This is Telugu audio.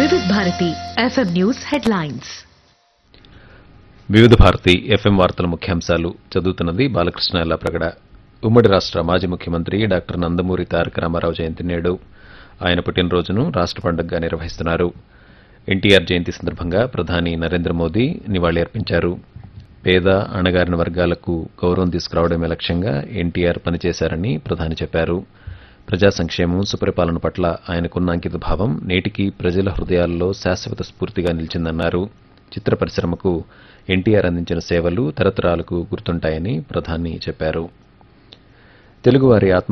వివిధ భారతి ఎఫ్ఎం న్యూస్ హెడ్లైన్స్ వివిధ భారతి ఎఫ్ఎం వార్తల ముఖ్యాంశాలు చదువుతున్నది బాలకృష్ణ ఎల్లాప్రగడ ఉమ్మడి రాష్ట మాజీ ముఖ్యమంత్రి డాక్టర్ నందమూరి తారక రామారావు జయంతి నేడు ఆయన పుట్టినరోజును రాష్ట పండుగగా నిర్వహిస్తున్నారు ఎన్టీఆర్ జయంతి సందర్భంగా ప్రధాని నరేంద్ర మోదీ నివాళి అర్పించారు పేద అణగారిన వర్గాలకు గౌరవం తీసుకురావడమే లక్ష్యంగా ఎన్టీఆర్ పనిచేశారని ప్రధాని చెప్పారు ప్రజా సంక్షేమం సుపరిపాలన పట్ల ఆయనకున్న అంకిత భావం నేటికి ప్రజల హృదయాల్లో శాశ్వత స్ఫూర్తిగా నిలిచిందన్నారు చిత్ర పరిశ్రమకు ఎన్టీఆర్ అందించిన సేవలు తరతరాలకు గుర్తుంటాయని ప్రధాని చెప్పారు తెలుగువారి ఆత్మ